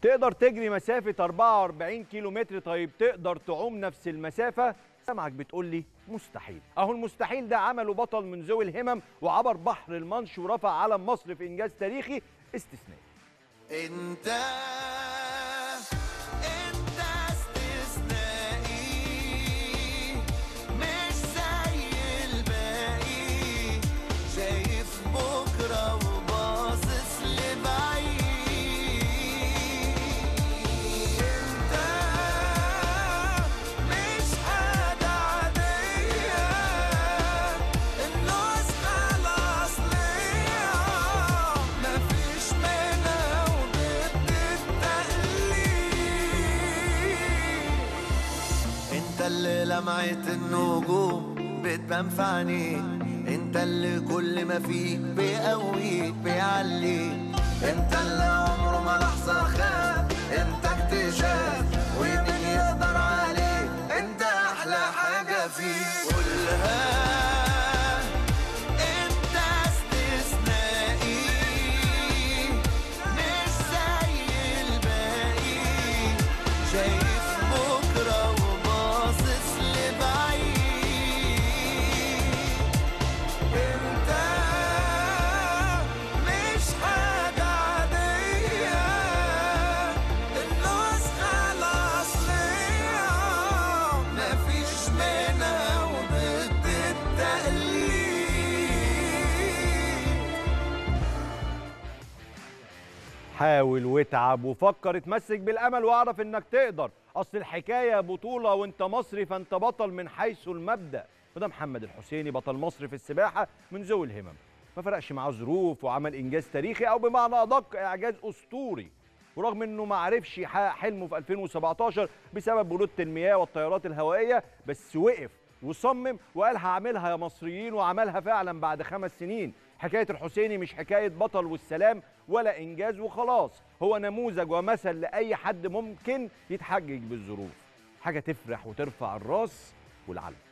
تقدر تجري مسافة 44 كيلو متر طيب تقدر تعوم نفس المسافة سامعك بتقول لي مستحيل اهو المستحيل ده عمله بطل من ذوي الهمم وعبر بحر المانش ورفع علم مصر في انجاز تاريخي استثنائي انت انت استثنائي مش زي الباقي شايف بكره وباصص لبعيد انت مش حاجه عاديه النسخه الاصليه مفيش منها وضد التقليد انت اللي لمعت النجوم بتبان في عينيك انت اللي كل ما فيك بيقويك بيعليك انت اللي عمره ما لحظة خاب انت اكتشاف ومين يقدر عليك انت احلى حاجة فيك قولها انت استثنائي مش زي الباقي شايف بكرة وباصص لبعيد انت مش حاجة عادية النسخة الأصلية مفيش منها وضد التقليد حاول واتعب وفكر اتمسك بالامل واعرف انك تقدر اصل الحكايه بطوله وانت مصري فانت بطل من حيث المبدا وده محمد الحسيني بطل مصر في السباحه من ذوي الهمم ما فرقش معاه ظروف وعمل انجاز تاريخي او بمعنى ادق اعجاز اسطوري ورغم انه ما عرفش يحقق حلمه في 2017 بسبب بروده المياه والطيارات الهوائيه بس وقف وصمم وقال هعملها يا مصريين وعملها فعلا بعد خمس سنين حكايه الحسيني مش حكايه بطل والسلام ولا انجاز وخلاص هو نموذج ومثل لاي حد ممكن يتحجج بالظروف حاجه تفرح وترفع الراس والعلم